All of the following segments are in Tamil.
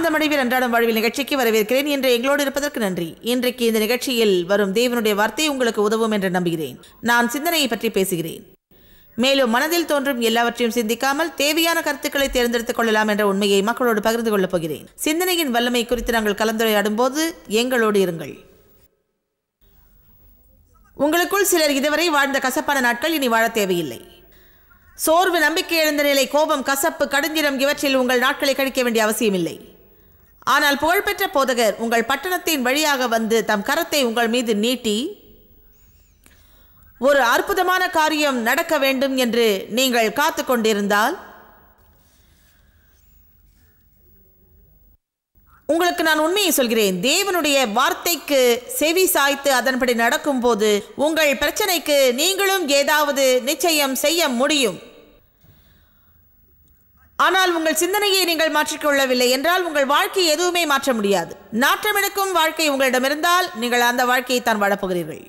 ஆனந்தமடைவீர் அன்றாடம் வாழ்வில் நிகழ்ச்சிக்கு வரவேற்கிறேன் இன்று எங்களோடு இருப்பதற்கு நன்றி இன்றைக்கு இந்த நிகழ்ச்சியில் வரும் தேவனுடைய வார்த்தை உங்களுக்கு உதவும் என்று நம்புகிறேன் நான் சிந்தனையை பற்றி பேசுகிறேன் மேலும் மனதில் தோன்றும் எல்லாவற்றையும் சிந்திக்காமல் தேவையான கருத்துக்களை தேர்ந்தெடுத்துக் கொள்ளலாம் என்ற உண்மையை மக்களோடு பகிர்ந்து கொள்ளப் போகிறேன் சிந்தனையின் வல்லமை குறித்து நாங்கள் கலந்துரையாடும் போது எங்களோடு இருங்கள் உங்களுக்குள் சிலர் இதுவரை வாழ்ந்த கசப்பான நாட்கள் இனி வாழ தேவையில்லை சோர்வு நம்பிக்கை இழந்த நிலை கோபம் கசப்பு கடுஞ்சிரம் இவற்றில் உங்கள் நாட்களை கழிக்க வேண்டிய அவசியமில்லை ஆனால் புகழ்பெற்ற போதகர் உங்கள் பட்டணத்தின் வழியாக வந்து தம் கரத்தை உங்கள் மீது நீட்டி ஒரு அற்புதமான காரியம் நடக்க வேண்டும் என்று நீங்கள் காத்து கொண்டிருந்தால் உங்களுக்கு நான் உண்மையை சொல்கிறேன் தேவனுடைய வார்த்தைக்கு செவி சாய்த்து அதன்படி நடக்கும்போது உங்கள் பிரச்சனைக்கு நீங்களும் ஏதாவது நிச்சயம் செய்ய முடியும் ஆனால் உங்கள் சிந்தனையை நீங்கள் மாற்றிக்கொள்ளவில்லை என்றால் உங்கள் வாழ்க்கையை எதுவுமே மாற்ற முடியாது நாற்றமெடுக்கும் வாழ்க்கை உங்களிடம் இருந்தால் நீங்கள் அந்த வாழ்க்கையை தான் வாழப்போகிறீர்கள்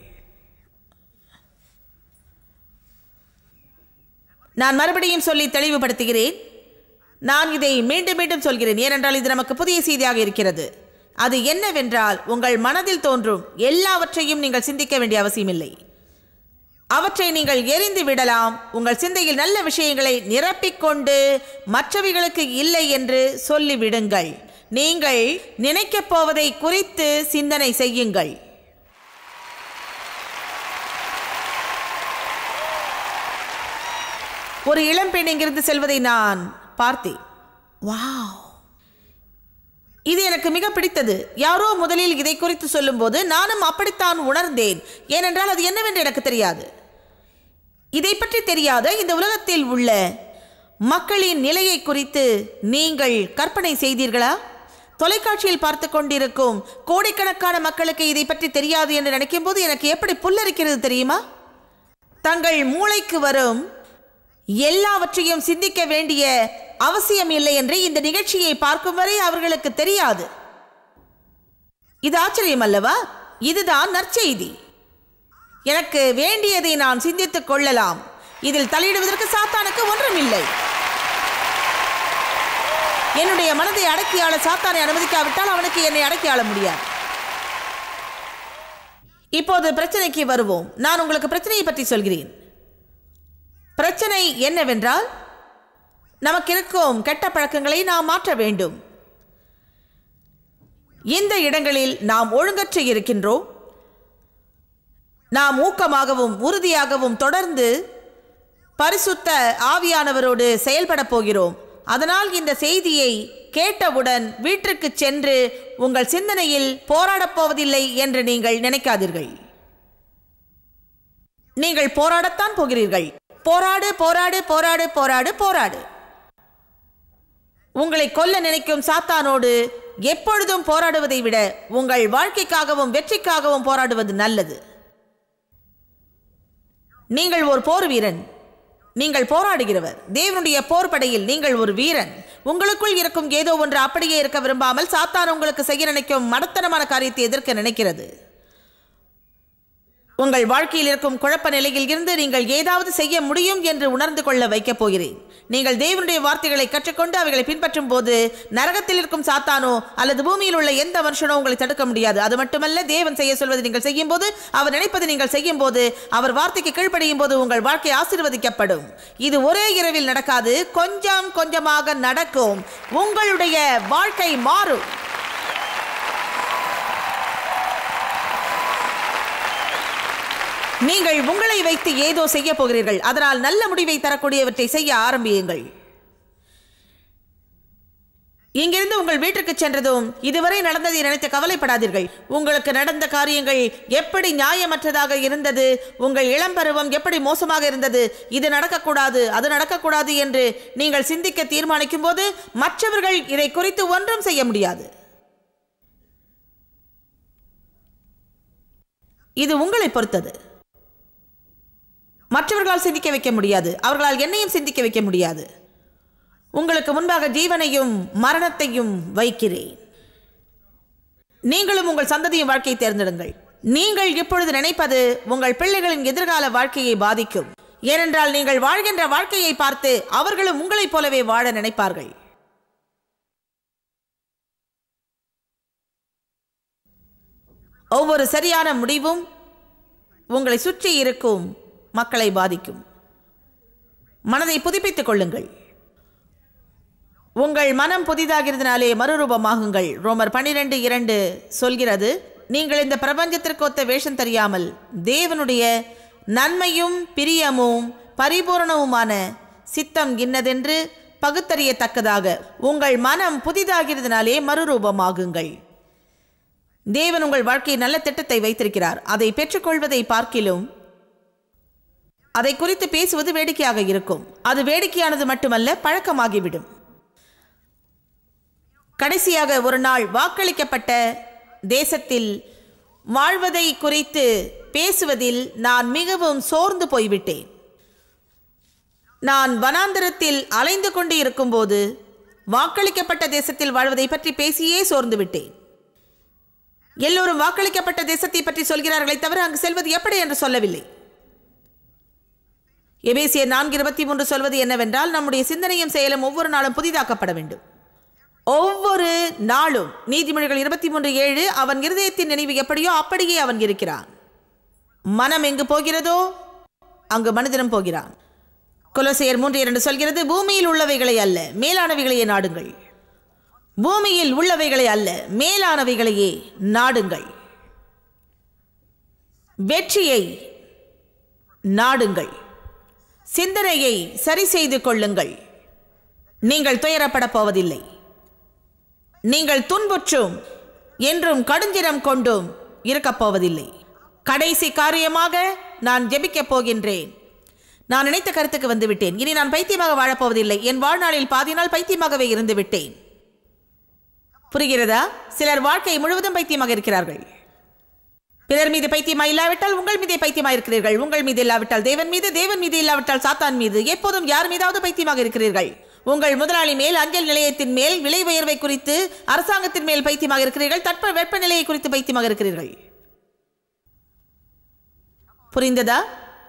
நான் மறுபடியும் சொல்லி தெளிவுபடுத்துகிறேன் நான் இதை மீண்டும் மீண்டும் சொல்கிறேன் ஏனென்றால் இது நமக்கு புதிய செய்தியாக இருக்கிறது அது என்னவென்றால் உங்கள் மனதில் தோன்றும் எல்லாவற்றையும் நீங்கள் சிந்திக்க வேண்டிய அவசியமில்லை அவற்றை நீங்கள் எரிந்து விடலாம் உங்கள் சிந்தையில் நல்ல விஷயங்களை நிரப்பிக்கொண்டு மற்றவைகளுக்கு இல்லை என்று சொல்லிவிடுங்கள் நீங்கள் நினைக்கப் போவதை குறித்து சிந்தனை செய்யுங்கள் ஒரு இளம்பெண் இங்கிருந்து செல்வதை நான் பார்த்தேன் வாவ் இது எனக்கு மிக பிடித்தது யாரோ முதலில் இதை குறித்து சொல்லும்போது நானும் அப்படித்தான் உணர்ந்தேன் ஏனென்றால் அது என்னவென்று எனக்கு தெரியாது இதை பற்றி தெரியாத இந்த உலகத்தில் உள்ள மக்களின் நிலையை குறித்து நீங்கள் கற்பனை செய்தீர்களா தொலைக்காட்சியில் பார்த்து கொண்டிருக்கும் கோடிக்கணக்கான மக்களுக்கு இதை பற்றி தெரியாது என்று நினைக்கும் போது எனக்கு எப்படி புல்லரிக்கிறது தெரியுமா தங்கள் மூளைக்கு வரும் எல்லாவற்றையும் சிந்திக்க வேண்டிய அவசியம் இல்லை என்று இந்த நிகழ்ச்சியை பார்க்கும் வரை அவர்களுக்கு தெரியாது இது ஆச்சரியம் அல்லவா இதுதான் நற்செய்தி எனக்கு வேண்டியதை நான் சிந்தித்துக் கொள்ளலாம் இதில் தலையிடுவதற்கு சாத்தானுக்கு ஒன்றுமில்லை என்னுடைய மனதை அடக்கி ஆள சாத்தானை அனுமதிக்காவிட்டால் அவனுக்கு என்னை அடக்கி ஆள முடியாது இப்போது பிரச்சனைக்கு வருவோம் நான் உங்களுக்கு பிரச்சனையை பற்றி சொல்கிறேன் பிரச்சனை என்னவென்றால் நமக்கு இருக்கும் கெட்ட பழக்கங்களை நாம் மாற்ற வேண்டும் இந்த இடங்களில் நாம் ஒழுங்கற்று இருக்கின்றோம் நாம் ஊக்கமாகவும் உறுதியாகவும் தொடர்ந்து பரிசுத்த ஆவியானவரோடு செயல்பட போகிறோம் அதனால் இந்த செய்தியை கேட்டவுடன் வீட்டிற்கு சென்று உங்கள் சிந்தனையில் போராடப் போவதில்லை என்று நீங்கள் நினைக்காதீர்கள் நீங்கள் போராடத்தான் போகிறீர்கள் போராடு போராடு போராடு போராடு போராடு உங்களை கொல்ல நினைக்கும் சாத்தானோடு எப்பொழுதும் போராடுவதை விட உங்கள் வாழ்க்கைக்காகவும் வெற்றிக்காகவும் போராடுவது நல்லது நீங்கள் ஒரு போர் வீரன் நீங்கள் போராடுகிறவர் தேவனுடைய போர் படையில் நீங்கள் ஒரு வீரன் உங்களுக்குள் இருக்கும் ஏதோ ஒன்று அப்படியே இருக்க விரும்பாமல் சாத்தான் உங்களுக்கு செய்ய நினைக்கும் மடத்தனமான காரியத்தை எதிர்க்க நினைக்கிறது உங்கள் வாழ்க்கையில் இருக்கும் குழப்ப நிலையில் இருந்து நீங்கள் ஏதாவது செய்ய முடியும் என்று உணர்ந்து கொள்ள வைக்கப் போகிறேன் நீங்கள் தேவனுடைய வார்த்தைகளை கற்றுக்கொண்டு அவைகளை பின்பற்றும் போது நரகத்தில் இருக்கும் சாத்தானோ அல்லது பூமியில் உள்ள எந்த மனுஷனோ உங்களை தடுக்க முடியாது அது மட்டுமல்ல தேவன் செய்ய சொல்வதை நீங்கள் செய்யும் போது அவர் நினைப்பதை நீங்கள் செய்யும் போது அவர் வார்த்தைக்கு கீழ்ப்படியும் போது உங்கள் வாழ்க்கை ஆசீர்வதிக்கப்படும் இது ஒரே இரவில் நடக்காது கொஞ்சம் கொஞ்சமாக நடக்கும் உங்களுடைய வாழ்க்கை மாறும் நீங்கள் உங்களை வைத்து ஏதோ செய்ய போகிறீர்கள் அதனால் நல்ல முடிவை தரக்கூடியவற்றை செய்ய ஆரம்பியுங்கள் இங்கிருந்து உங்கள் வீட்டுக்கு சென்றதும் இதுவரை நடந்ததை நினைத்து கவலைப்படாதீர்கள் உங்களுக்கு நடந்த காரியங்கள் எப்படி நியாயமற்றதாக இருந்தது உங்கள் இளம்பருவம் எப்படி மோசமாக இருந்தது இது நடக்கக்கூடாது அது நடக்கக்கூடாது என்று நீங்கள் சிந்திக்க தீர்மானிக்கும் போது மற்றவர்கள் இதை குறித்து ஒன்றும் செய்ய முடியாது இது உங்களை பொறுத்தது மற்றவர்களால் சிந்திக்க வைக்க முடியாது அவர்களால் என்னையும் சிந்திக்க வைக்க முடியாது உங்களுக்கு முன்பாக ஜீவனையும் மரணத்தையும் வைக்கிறேன் நீங்களும் உங்கள் சந்ததியும் வாழ்க்கையை தேர்ந்தெடுங்கள் நீங்கள் இப்பொழுது நினைப்பது உங்கள் பிள்ளைகளின் எதிர்கால வாழ்க்கையை பாதிக்கும் ஏனென்றால் நீங்கள் வாழ்கின்ற வாழ்க்கையை பார்த்து அவர்களும் உங்களைப் போலவே வாழ நினைப்பார்கள் ஒவ்வொரு சரியான முடிவும் உங்களை சுற்றி இருக்கும் மக்களை பாதிக்கும் மனதை புதுப்பித்துக் கொள்ளுங்கள் உங்கள் மனம் புதிதாகிறதுனாலே மறுரூபமாகுங்கள் ரோமர் பன்னிரெண்டு இரண்டு சொல்கிறது நீங்கள் இந்த பிரபஞ்சத்திற்கு ஒத்த வேஷம் தெரியாமல் தேவனுடைய நன்மையும் பிரியமும் பரிபூரணவுமான சித்தம் இன்னதென்று பகுத்தறியத்தக்கதாக உங்கள் மனம் புதிதாகிறதுனாலே மறுரூபமாகுங்கள் தேவன் உங்கள் வாழ்க்கையில் நல்ல திட்டத்தை வைத்திருக்கிறார் அதை பெற்றுக்கொள்வதை பார்க்கிலும் அதை குறித்து பேசுவது வேடிக்கையாக இருக்கும் அது வேடிக்கையானது மட்டுமல்ல பழக்கமாகிவிடும் கடைசியாக ஒரு நாள் வாக்களிக்கப்பட்ட தேசத்தில் வாழ்வதை குறித்து பேசுவதில் நான் மிகவும் சோர்ந்து போய்விட்டேன் நான் வனாந்தரத்தில் அலைந்து கொண்டு இருக்கும்போது வாக்களிக்கப்பட்ட தேசத்தில் வாழ்வதை பற்றி பேசியே சோர்ந்து விட்டேன் எல்லோரும் வாக்களிக்கப்பட்ட தேசத்தை பற்றி சொல்கிறார்களே தவிர அங்கு செல்வது எப்படி என்று சொல்லவில்லை எபேசியர் நான்கு இருபத்தி மூன்று சொல்வது என்னவென்றால் நம்முடைய சிந்தனையும் செயலும் ஒவ்வொரு நாளும் புதிதாக்கப்பட வேண்டும் ஒவ்வொரு நாளும் நீதிமொழிகள் இருபத்தி மூன்று ஏழு அவன் இருதயத்தின் நினைவு எப்படியோ அப்படியே அவன் இருக்கிறான் மனம் எங்கு போகிறதோ அங்கு மனிதனும் போகிறான் கொலோசையர் மூன்று இரண்டு சொல்கிறது பூமியில் உள்ளவைகளை அல்ல மேலானவைகளையே நாடுங்கள் பூமியில் உள்ளவைகளை அல்ல மேலானவைகளையே நாடுங்கள் வெற்றியை நாடுங்கள் சிந்தனையை சரி செய்து கொள்ளுங்கள் நீங்கள் துயரப்படப் போவதில்லை நீங்கள் துன்புற்றும் என்றும் கடுஞ்சிரம் கொண்டும் இருக்கப் போவதில்லை கடைசி காரியமாக நான் ஜெபிக்கப் போகின்றேன் நான் நினைத்த கருத்துக்கு வந்து விட்டேன் இனி நான் பைத்தியமாக வாழப்போவதில்லை என் வாழ்நாளில் பாதி நாள் பைத்தியமாகவே இருந்து விட்டேன் புரிகிறதா சிலர் வாழ்க்கை முழுவதும் பைத்தியமாக இருக்கிறார்கள் பிறர் மீது பைத்தியமா இல்லாவிட்டால் உங்கள் மீதே பைத்தியமா இருக்கிறீர்கள் உங்கள் மீது இல்லாவிட்டால் தேவன் மீது தேவன் மீது இல்லாவிட்டால் சாத்தான் மீது எப்போதும் யார் மீதாவது பைத்தியமாக இருக்கிறீர்கள் உங்கள் முதலாளி மேல் அஞ்சல் நிலையத்தின் மேல் விலை உயர்வை குறித்து அரசாங்கத்தின் மேல் பைத்தியமாக இருக்கிறீர்கள் தட்ப வெப்பநிலையை குறித்து பைத்தியமாக இருக்கிறீர்கள் புரிந்ததா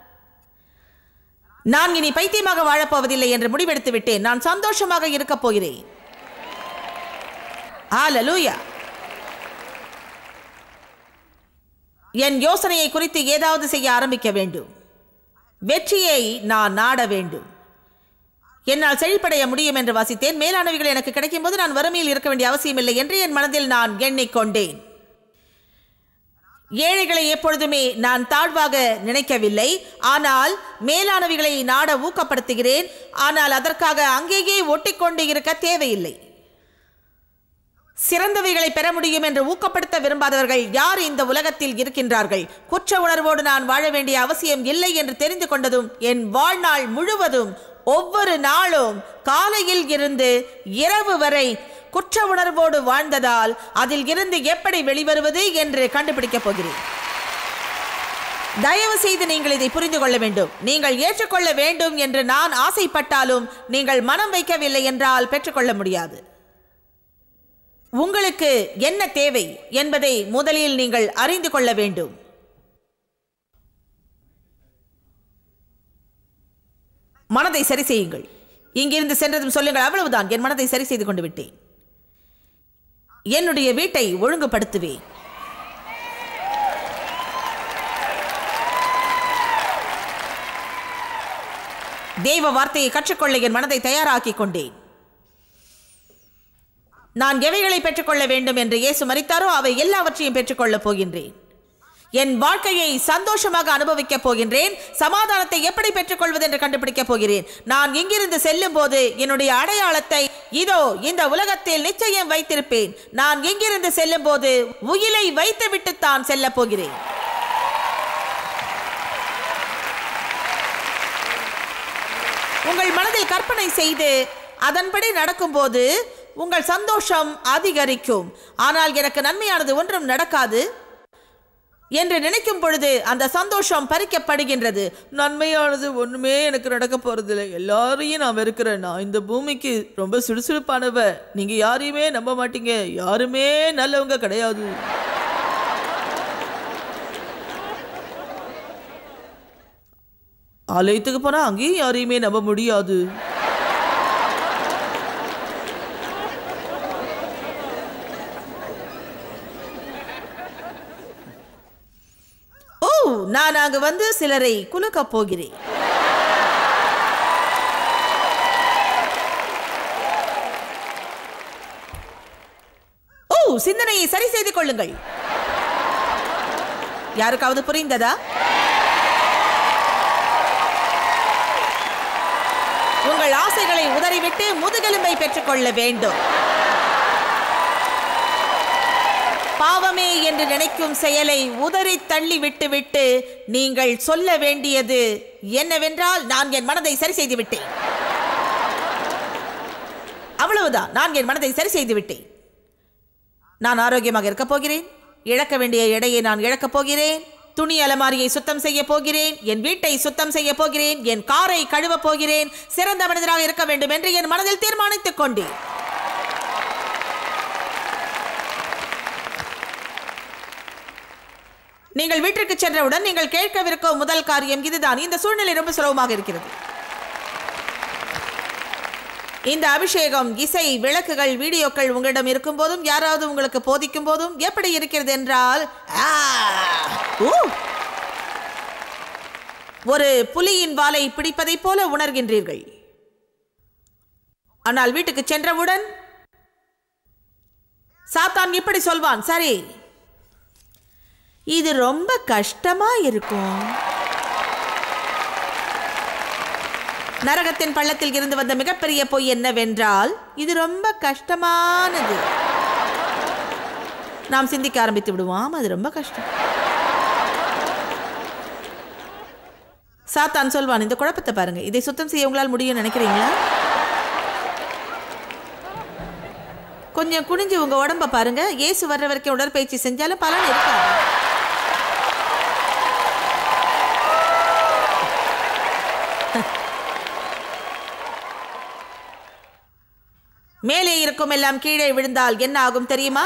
நான் இனி பைத்தியமாக வாழப்போவதில்லை என்று முடிவெடுத்து விட்டேன் நான் சந்தோஷமாக இருக்கப் போகிறேன் ஹalleluya என் யோசனையை குறித்து ஏதாவது செய்ய ஆரம்பிக்க வேண்டும் வெற்றியை நான் நாட வேண்டும் என்னால் செழிப்படைய முடியும் என்று வாசித்தேன் மேலானவைகள் எனக்கு கிடைக்கும் போது நான் வறுமையில் இருக்க வேண்டிய அவசியமில்லை என்று என் மனதில் நான் எண்ணிக்கொண்டேன் ஏழைகளை எப்பொழுதுமே நான் தாழ்வாக நினைக்கவில்லை ஆனால் மேலானவைகளை நாட ஊக்கப்படுத்துகிறேன் ஆனால் அதற்காக அங்கேயே ஒட்டிக்கொண்டு இருக்க தேவையில்லை சிறந்தவைகளை பெற முடியும் என்று ஊக்கப்படுத்த விரும்பாதவர்கள் யார் இந்த உலகத்தில் இருக்கின்றார்கள் குற்ற உணர்வோடு நான் வாழ வேண்டிய அவசியம் இல்லை என்று தெரிந்து கொண்டதும் என் வாழ்நாள் முழுவதும் ஒவ்வொரு நாளும் காலையில் இருந்து இரவு வரை குற்ற உணர்வோடு வாழ்ந்ததால் அதில் இருந்து எப்படி வெளிவருவது என்று கண்டுபிடிக்கப் போகிறேன் தயவு செய்து நீங்கள் இதை புரிந்து கொள்ள வேண்டும் நீங்கள் ஏற்றுக்கொள்ள வேண்டும் என்று நான் ஆசைப்பட்டாலும் நீங்கள் மனம் வைக்கவில்லை என்றால் பெற்றுக்கொள்ள முடியாது உங்களுக்கு என்ன தேவை என்பதை முதலில் நீங்கள் அறிந்து கொள்ள வேண்டும் மனதை சரி செய்யுங்கள் இங்கிருந்து சென்றதும் சொல்லுங்கள் அவ்வளவுதான் என் மனதை சரி செய்து கொண்டு விட்டேன் என்னுடைய வீட்டை ஒழுங்குபடுத்துவேன் தேவ வார்த்தையை கற்றுக்கொள்ள என் மனதை தயாராக்கிக் கொண்டேன் நான் எவைகளை பெற்றுக்கொள்ள வேண்டும் என்று இயேசு மறித்தாரோ அவை எல்லாவற்றையும் பெற்றுக்கொள்ளப் போகின்றேன் என் வாழ்க்கையை சந்தோஷமாக அனுபவிக்கப் போகின்றேன் சமாதானத்தை எப்படி பெற்றுக்கொள்வது என்று கண்டுபிடிக்கப் போகிறேன் நான் இங்கிருந்து செல்லும் போது என்னுடைய அடையாளத்தை இதோ இந்த உலகத்தில் நிச்சயம் வைத்திருப்பேன் நான் இங்கிருந்து செல்லும் போது உயிலை வைத்துவிட்டு தான் செல்லப் போகிறேன் உங்கள் மனதில் கற்பனை செய்து அதன்படி நடக்கும்போது உங்கள் சந்தோஷம் அதிகரிக்கும் ஆனால் எனக்கு நன்மையானது ஒன்றும் நடக்காது என்று நினைக்கும் பொழுது அந்த சந்தோஷம் பறிக்கப்படுகின்றது நன்மையானது ஒண்ணுமே எனக்கு நடக்க போறதில்ல எல்லாரையும் நான் வெறுக்கிறேன் நான் இந்த பூமிக்கு ரொம்ப சுறுசுறுப்பானவ நீங்க யாரையுமே நம்ப மாட்டீங்க யாருமே நல்லவங்க கிடையாது ஆலயத்துக்கு போனா அங்கேயும் யாரையுமே நம்ப முடியாது நான் அங்கு வந்து சிலரை குலுக்கப் போகிறேன் ஓ சிந்தனையை சரி செய்து கொள்ளுங்கள் யாருக்காவது புரிந்ததா உங்கள் ஆசைகளை உதறிவிட்டு முதுகெலும்பை பெற்றுக்கொள்ள வேண்டும் பாவமே என்று நினைக்கும் செயலை உதறி தள்ளி விட்டுவிட்டு நீங்கள் சொல்ல வேண்டியது என்னவென்றால் நான் என் மனதை சரி செய்து விட்டேன் அவ்வளவுதான் நான் என் மனதை சரி செய்து விட்டேன் நான் ஆரோக்கியமாக இருக்கப் போகிறேன் இழக்க வேண்டிய எடையை நான் இழக்கப் போகிறேன் துணி அலமாரியை சுத்தம் செய்ய போகிறேன் என் வீட்டை சுத்தம் செய்ய போகிறேன் என் காரை கழுவப் போகிறேன் சிறந்த மனிதராக இருக்க வேண்டும் என்று என் மனதில் தீர்மானித்துக் கொண்டேன் நீங்கள் வீட்டிற்கு சென்றவுடன் நீங்கள் கேட்கவிருக்கும் முதல் காரியம் இதுதான் இந்த சூழ்நிலை ரொம்ப சுலபமாக இருக்கிறது இந்த அபிஷேகம் இசை விளக்குகள் வீடியோக்கள் உங்களிடம் இருக்கும் போதும் யாராவது உங்களுக்கு போதிக்கும் போதும் எப்படி இருக்கிறது என்றால் ஆ, ஊ. ஒரு புலியின் வாலை பிடிப்பதைப் போல உணர்கின்றீர்கள் ஆனால் வீட்டுக்கு சென்றவுடன் சாத்தான் இப்படி சொல்வான் சரி இது ரொம்ப கஷ்டமா இருக்கும் நரகத்தின் பள்ளத்தில் இருந்து வந்த மிகப்பெரிய பொய் என்னவென்றால் இது ரொம்ப கஷ்டமானது நாம் சிந்திக்க ஆரம்பித்து விடுவோம் அது ரொம்ப கஷ்டம் சாத்தான் சொல்வான் இந்த குழப்பத்தை பாருங்க இதை சுத்தம் செய்ய உங்களால் முடியும்னு நினைக்கிறீங்களா கொஞ்சம் குனிஞ்சு உங்க உடம்ப பாருங்க இயேசு வர்ற வரைக்கும் உடற்பயிற்சி செஞ்சாலும் பலன் இருக்காது மேலே இருக்கும் எல்லாம் கீழே விழுந்தால் என்ன ஆகும் தெரியுமா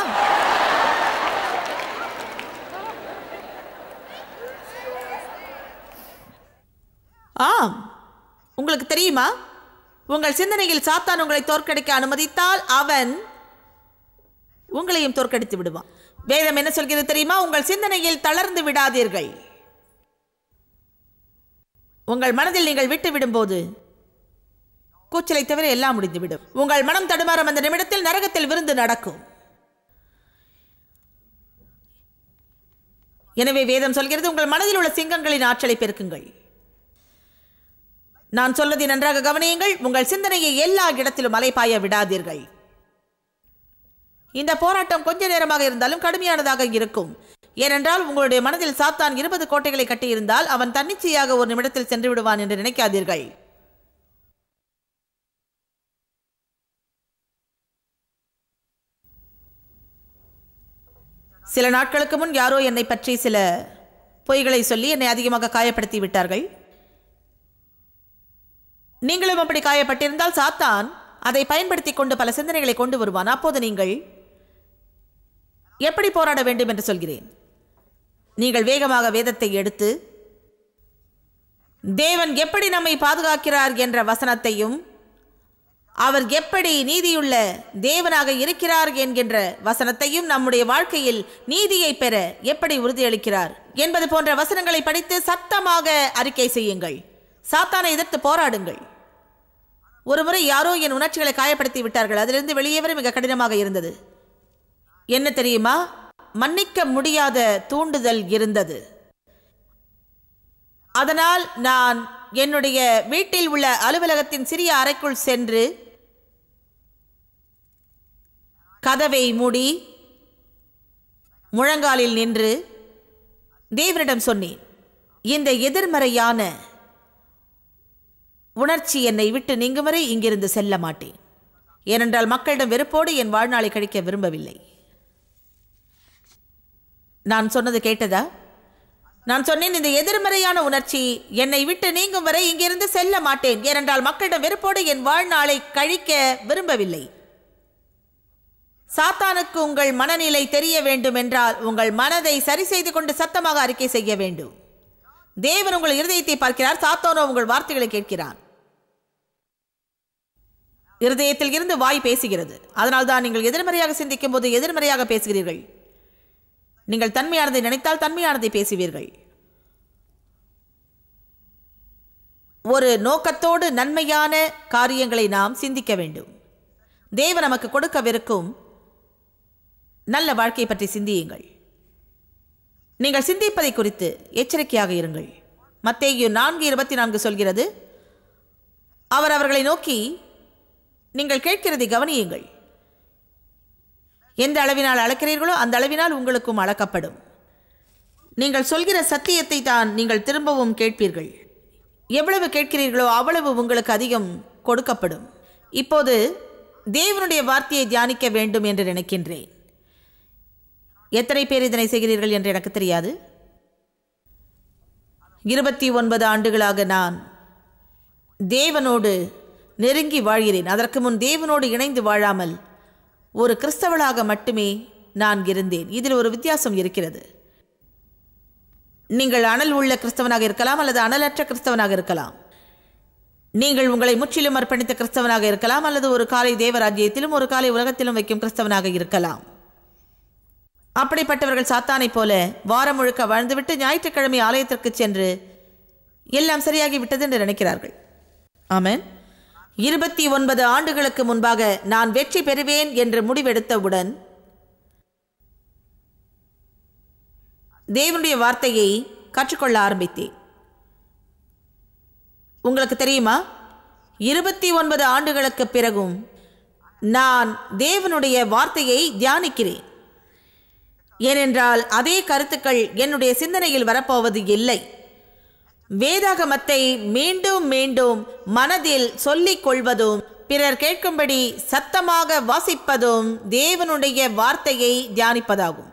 ஆம் உங்களுக்கு தெரியுமா உங்கள் சிந்தனையில் சாத்தான் உங்களை தோற்கடிக்க அனுமதித்தால் அவன் உங்களையும் தோற்கடித்து விடுவான் வேதம் என்ன சொல்கிறது தெரியுமா உங்கள் சிந்தனையில் தளர்ந்து விடாதீர்கள் உங்கள் மனதில் நீங்கள் விட்டு விடும்போது கூச்சலை தவிர எல்லாம் முடிந்துவிடும் உங்கள் மனம் தடுமாறும் அந்த நிமிடத்தில் நரகத்தில் விருந்து நடக்கும் எனவே வேதம் சொல்கிறது உங்கள் மனதில் உள்ள சிங்கங்களின் ஆற்றலை பெருக்குங்கள் நான் சொல்வதை நன்றாக கவனியுங்கள் உங்கள் சிந்தனையை எல்லா இடத்திலும் அலைபாய விடாதீர்கள் இந்த போராட்டம் கொஞ்ச நேரமாக இருந்தாலும் கடுமையானதாக இருக்கும் ஏனென்றால் உங்களுடைய மனதில் சாத்தான் இருபது கோட்டைகளை கட்டியிருந்தால் அவன் தன்னிச்சையாக ஒரு நிமிடத்தில் சென்று விடுவான் என்று நினைக்காதீர்கள் சில நாட்களுக்கு முன் யாரோ என்னை பற்றி சில பொய்களை சொல்லி என்னை அதிகமாக காயப்படுத்தி விட்டார்கள் நீங்களும் அப்படி காயப்பட்டிருந்தால் சாத்தான் அதை பயன்படுத்தி கொண்டு பல சிந்தனைகளை கொண்டு வருவான் அப்போது நீங்கள் எப்படி போராட வேண்டும் என்று சொல்கிறேன் நீங்கள் வேகமாக வேதத்தை எடுத்து தேவன் எப்படி நம்மை பாதுகாக்கிறார் என்ற வசனத்தையும் அவர் எப்படி நீதியுள்ள தேவனாக இருக்கிறார் என்கின்ற வசனத்தையும் நம்முடைய வாழ்க்கையில் நீதியை பெற எப்படி உறுதியளிக்கிறார் என்பது போன்ற வசனங்களை படித்து சத்தமாக அறிக்கை செய்யுங்கள் சாத்தானை எதிர்த்து போராடுங்கள் ஒருமுறை யாரோ என் உணர்ச்சிகளை காயப்படுத்தி விட்டார்கள் அதிலிருந்து வெளியே வர மிக கடினமாக இருந்தது என்ன தெரியுமா மன்னிக்க முடியாத தூண்டுதல் இருந்தது அதனால் நான் என்னுடைய வீட்டில் உள்ள அலுவலகத்தின் சிறிய அறைக்குள் சென்று கதவை மூடி முழங்காலில் நின்று தேவனிடம் சொன்னேன் இந்த எதிர்மறையான உணர்ச்சி என்னை விட்டு நீங்கும் வரை இங்கிருந்து செல்ல மாட்டேன் ஏனென்றால் மக்களிடம் வெறுப்போடு என் வாழ்நாளை கழிக்க விரும்பவில்லை நான் சொன்னது கேட்டதா நான் சொன்னேன் இந்த எதிர்மறையான உணர்ச்சி என்னை விட்டு நீங்கும் வரை இங்கிருந்து செல்ல மாட்டேன் ஏனென்றால் மக்களிடம் வெறுப்போடு என் வாழ்நாளை கழிக்க விரும்பவில்லை சாத்தானுக்கு உங்கள் மனநிலை தெரிய வேண்டும் என்றால் உங்கள் மனதை சரி செய்து கொண்டு சத்தமாக அறிக்கை செய்ய வேண்டும் தேவன் உங்கள் இருதயத்தை பார்க்கிறார் சாத்தானோ உங்கள் வார்த்தைகளை கேட்கிறான் இருதயத்தில் இருந்து வாய் பேசுகிறது அதனால்தான் நீங்கள் எதிர்மறையாக சிந்திக்கும் போது எதிர்மறையாக பேசுகிறீர்கள் நீங்கள் தன்மையானதை நினைத்தால் தன்மையானதை பேசுவீர்கள் ஒரு நோக்கத்தோடு நன்மையான காரியங்களை நாம் சிந்திக்க வேண்டும் தேவன் நமக்கு கொடுக்கவிருக்கும் நல்ல வாழ்க்கை பற்றி சிந்தியுங்கள் நீங்கள் சிந்திப்பதை குறித்து எச்சரிக்கையாக இருங்கள் மத்தேயு நான்கு இருபத்தி நான்கு சொல்கிறது அவர் அவர்களை நோக்கி நீங்கள் கேட்கிறதை கவனியுங்கள் எந்த அளவினால் அளக்கிறீர்களோ அந்த அளவினால் உங்களுக்கும் அளக்கப்படும் நீங்கள் சொல்கிற சத்தியத்தை தான் நீங்கள் திரும்பவும் கேட்பீர்கள் எவ்வளவு கேட்கிறீர்களோ அவ்வளவு உங்களுக்கு அதிகம் கொடுக்கப்படும் இப்போது தேவனுடைய வார்த்தையை தியானிக்க வேண்டும் என்று நினைக்கின்றேன் எத்தனை பேர் இதனை செய்கிறீர்கள் என்று எனக்கு தெரியாது இருபத்தி ஒன்பது ஆண்டுகளாக நான் தேவனோடு நெருங்கி வாழ்கிறேன் அதற்கு முன் தேவனோடு இணைந்து வாழாமல் ஒரு கிறிஸ்தவளாக மட்டுமே நான் இருந்தேன் இதில் ஒரு வித்தியாசம் இருக்கிறது நீங்கள் அனல் உள்ள கிறிஸ்தவனாக இருக்கலாம் அல்லது அனலற்ற கிறிஸ்தவனாக இருக்கலாம் நீங்கள் உங்களை முற்றிலும் அர்ப்பணித்த கிறிஸ்தவனாக இருக்கலாம் அல்லது ஒரு காலை தேவராஜ்யத்திலும் ஒரு காலை உலகத்திலும் வைக்கும் கிறிஸ்தவனாக இருக்கலாம் அப்படிப்பட்டவர்கள் சாத்தானைப் போல வாரம் முழுக்க வாழ்ந்துவிட்டு ஞாயிற்றுக்கிழமை ஆலயத்திற்கு சென்று எல்லாம் சரியாகி விட்டது என்று நினைக்கிறார்கள் ஆமென் இருபத்தி ஒன்பது ஆண்டுகளுக்கு முன்பாக நான் வெற்றி பெறுவேன் என்று முடிவெடுத்தவுடன் தேவனுடைய வார்த்தையை கற்றுக்கொள்ள ஆரம்பித்தேன் உங்களுக்கு தெரியுமா இருபத்தி ஒன்பது ஆண்டுகளுக்கு பிறகும் நான் தேவனுடைய வார்த்தையை தியானிக்கிறேன் ஏனென்றால் அதே கருத்துக்கள் என்னுடைய சிந்தனையில் வரப்போவது இல்லை வேதாகமத்தை மீண்டும் மீண்டும் மனதில் சொல்லிக் கொள்வதும் பிறர் கேட்கும்படி சத்தமாக வாசிப்பதும் தேவனுடைய வார்த்தையை தியானிப்பதாகும்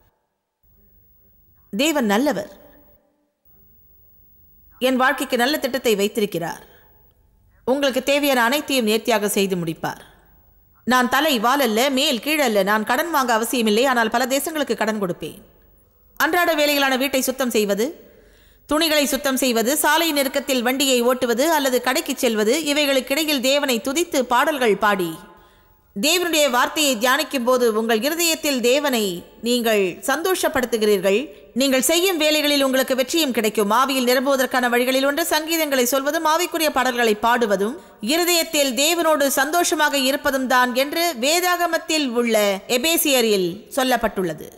தேவன் நல்லவர் என் வாழ்க்கைக்கு நல்ல திட்டத்தை வைத்திருக்கிறார் உங்களுக்கு தேவையான அனைத்தையும் நேர்த்தியாக செய்து முடிப்பார் நான் தலை வாலல்ல மேல் கீழல்ல நான் கடன் வாங்க அவசியமில்லை ஆனால் பல தேசங்களுக்கு கடன் கொடுப்பேன் அன்றாட வேலைகளான வீட்டை சுத்தம் செய்வது துணிகளை சுத்தம் செய்வது சாலை நெருக்கத்தில் வண்டியை ஓட்டுவது அல்லது கடைக்கு செல்வது இவைகளுக்கிடையில் தேவனை துதித்து பாடல்கள் பாடி தேவனுடைய வார்த்தையை தியானிக்கும் போது உங்கள் இருதயத்தில் தேவனை நீங்கள் சந்தோஷப்படுத்துகிறீர்கள் நீங்கள் செய்யும் வேலைகளில் உங்களுக்கு வெற்றியும் கிடைக்கும் ஆவியில் நிரம்புவதற்கான வழிகளில் ஒன்று சங்கீதங்களை சொல்வதும் ஆவிக்குரிய பாடல்களை பாடுவதும் இருதயத்தில் தேவனோடு சந்தோஷமாக இருப்பதும் தான் என்று வேதாகமத்தில் உள்ள எபேசியரில் சொல்லப்பட்டுள்ளது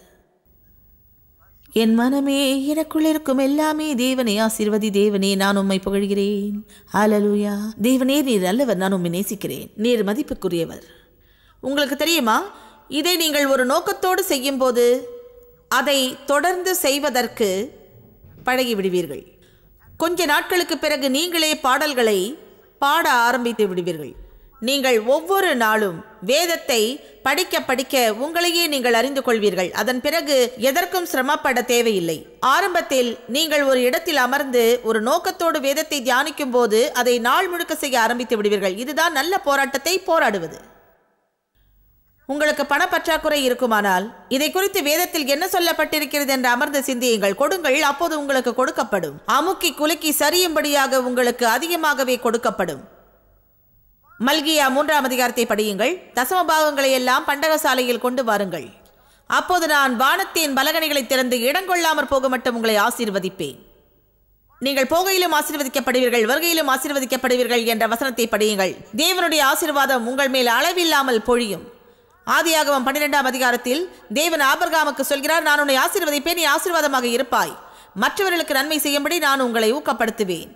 என் மனமே எனக்குள் இருக்கும் எல்லாமே தேவனே ஆசீர்வதி தேவனே நான் உம்மை புகழ்கிறேன் ஹalleluya தேவனே நீர் நல்லவர் நான் உம்மை நேசிக்கிறேன் நீர் மதிப்புக்குரியவர் உங்களுக்கு தெரியுமா இதை நீங்கள் ஒரு நோக்கத்தோடு செய்யும்போது அதை தொடர்ந்து செய்வதற்கு பழகி விடுவீர்கள் கொஞ்ச நாட்களுக்கு பிறகு நீங்களே பாடல்களை பாட ஆரம்பித்து விடுவீர்கள் நீங்கள் ஒவ்வொரு நாளும் வேதத்தை படிக்க படிக்க உங்களையே நீங்கள் அறிந்து கொள்வீர்கள் அதன் பிறகு எதற்கும் சிரமப்பட தேவையில்லை ஆரம்பத்தில் நீங்கள் ஒரு இடத்தில் அமர்ந்து ஒரு நோக்கத்தோடு வேதத்தை தியானிக்கும் போது அதை நாள் முழுக்க செய்ய ஆரம்பித்து விடுவீர்கள் இதுதான் நல்ல போராட்டத்தை போராடுவது உங்களுக்கு பணப்பற்றாக்குறை இருக்குமானால் இதை குறித்து வேதத்தில் என்ன சொல்லப்பட்டிருக்கிறது என்று அமர்ந்து சிந்தியுங்கள் கொடுங்கள் அப்போது உங்களுக்கு கொடுக்கப்படும் அமுக்கி குலுக்கி சரியும்படியாக உங்களுக்கு அதிகமாகவே கொடுக்கப்படும் மல்கியா மூன்றாம் அதிகாரத்தை படியுங்கள் தசம பாகங்களை எல்லாம் பண்டகசாலையில் கொண்டு வாருங்கள் அப்போது நான் வானத்தின் பலகணிகளை திறந்து இடங்கொள்ளாமற் போக மட்டும் உங்களை ஆசீர்வதிப்பேன் நீங்கள் போகையிலும் ஆசீர்வதிக்கப்படுவீர்கள் வருகையிலும் ஆசீர்வதிக்கப்படுவீர்கள் என்ற வசனத்தை படியுங்கள் தேவனுடைய ஆசீர்வாதம் உங்கள் மேல் அளவில்லாமல் பொழியும் ஆதியாகமம் பன்னிரெண்டாம் அதிகாரத்தில் தேவன் ஆபர்காமுக்கு சொல்கிறார் நான் உன்னை ஆசீர்வதிப்பேன் நீ ஆசீர்வாதமாக இருப்பாய் மற்றவர்களுக்கு நன்மை செய்யும்படி நான் உங்களை ஊக்கப்படுத்துவேன்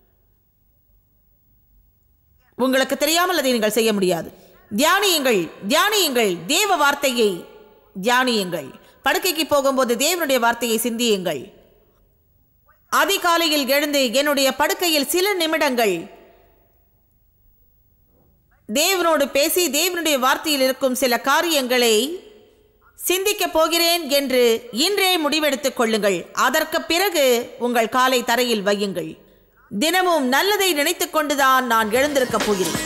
உங்களுக்கு தெரியாமல் அதை நீங்கள் செய்ய முடியாது தியானியுங்கள் தியானியுங்கள் தேவ வார்த்தையை தியானியுங்கள் படுக்கைக்கு போகும்போது தேவனுடைய வார்த்தையை சிந்தியுங்கள் அதிகாலையில் எழுந்து என்னுடைய படுக்கையில் சில நிமிடங்கள் தேவனோடு பேசி தேவனுடைய வார்த்தையில் இருக்கும் சில காரியங்களை சிந்திக்கப் போகிறேன் என்று இன்றே முடிவெடுத்துக் கொள்ளுங்கள் அதற்கு பிறகு உங்கள் காலை தரையில் வையுங்கள் தினமும் நல்லதை நினைத்துக் கொண்டுதான் நான் எழுந்திருக்கப் போகிறேன்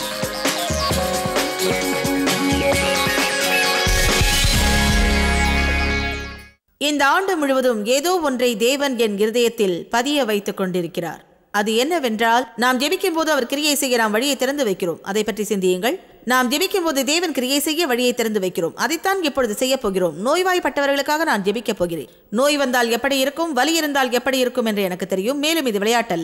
இந்த ஆண்டு முழுவதும் ஏதோ ஒன்றை தேவன் என் இருதயத்தில் பதிய வைத்துக் கொண்டிருக்கிறார் அது என்னவென்றால் நாம் ஜெபிக்கும் போது அவர் கிரியை செய்ய நாம் வழியை திறந்து வைக்கிறோம் அதை பற்றி சிந்தியுங்கள் நாம் ஜெபிக்கும் போது தேவன் கிரியை செய்ய வழியை திறந்து வைக்கிறோம் அதைத்தான் இப்பொழுது செய்ய போகிறோம் நோய்வாய்ப்பட்டவர்களுக்காக நான் ஜெபிக்கப் போகிறேன் நோய் வந்தால் எப்படி இருக்கும் வலி இருந்தால் எப்படி இருக்கும் என்று எனக்கு தெரியும் மேலும் இது விளையாட்டல்ல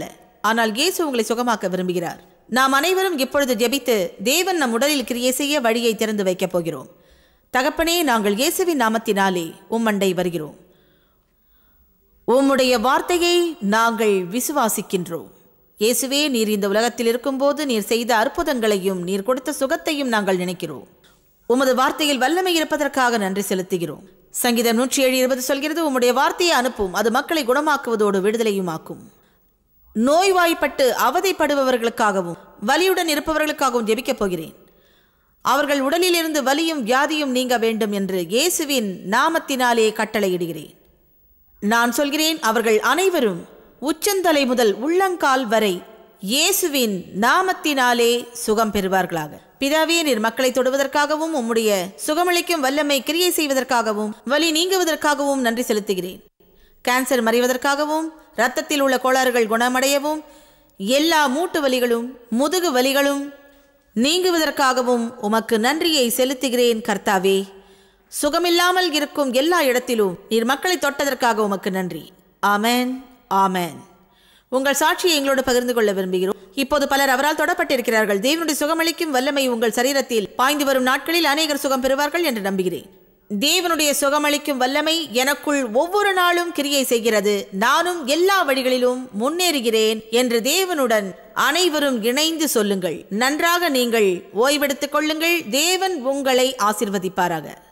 ஆனால் இயேசு உங்களை சுகமாக்க விரும்புகிறார் நாம் அனைவரும் இப்பொழுது ஜெபித்து தேவன் நம் உடலில் கிரியை செய்ய வழியை திறந்து வைக்கப் போகிறோம் தகப்பனே நாங்கள் இயேசுவின் நாமத்தினாலே உம்மண்டை வருகிறோம் உம்முடைய வார்த்தையை நாங்கள் விசுவாசிக்கின்றோம் இயேசுவே நீர் இந்த உலகத்தில் இருக்கும்போது நீர் செய்த அற்புதங்களையும் நீர் கொடுத்த சுகத்தையும் நாங்கள் நினைக்கிறோம் உமது வார்த்தையில் வல்லமை இருப்பதற்காக நன்றி செலுத்துகிறோம் சங்கீதம் நூற்றி ஏழு இருபது சொல்கிறது உம்முடைய வார்த்தையை அனுப்பும் அது மக்களை குணமாக்குவதோடு விடுதலையும் ஆக்கும் நோய்வாய்ப்பட்டு அவதைப்படுபவர்களுக்காகவும் வலியுடன் இருப்பவர்களுக்காகவும் ஜெபிக்கப் போகிறேன் அவர்கள் உடலிலிருந்து வலியும் வியாதியும் நீங்க வேண்டும் என்று இயேசுவின் நாமத்தினாலே கட்டளையிடுகிறேன் நான் சொல்கிறேன் அவர்கள் அனைவரும் உச்சந்தலை முதல் உள்ளங்கால் வரை இயேசுவின் நாமத்தினாலே சுகம் பெறுவார்களாக பிதாவே நீர் மக்களை தொடுவதற்காகவும் உம்முடைய சுகமளிக்கும் வல்லமை கிரியை செய்வதற்காகவும் வலி நீங்குவதற்காகவும் நன்றி செலுத்துகிறேன் கேன்சர் மறைவதற்காகவும் இரத்தத்தில் உள்ள கோளாறுகள் குணமடையவும் எல்லா மூட்டு வலிகளும் முதுகு வலிகளும் நீங்குவதற்காகவும் உமக்கு நன்றியை செலுத்துகிறேன் கர்த்தாவே சுகமில்லாமல் இருக்கும் எல்லா இடத்திலும் நீர் மக்களை தொட்டதற்காக உமக்கு நன்றி ஆமென் ஆமென் உங்கள் சாட்சியை எங்களோடு பகிர்ந்து கொள்ள விரும்புகிறோம் இப்போது பலர் அவரால் தொடப்பட்டிருக்கிறார்கள் தேவனுடைய சுகமளிக்கும் வல்லமை உங்கள் சரீரத்தில் பாய்ந்து வரும் நாட்களில் அநேகர் சுகம் பெறுவார்கள் என்று நம்புகிறேன் தேவனுடைய சுகமளிக்கும் வல்லமை எனக்குள் ஒவ்வொரு நாளும் கிரியை செய்கிறது நானும் எல்லா வழிகளிலும் முன்னேறுகிறேன் என்று தேவனுடன் அனைவரும் இணைந்து சொல்லுங்கள் நன்றாக நீங்கள் ஓய்வெடுத்துக் கொள்ளுங்கள் தேவன் உங்களை ஆசிர்வதிப்பாராக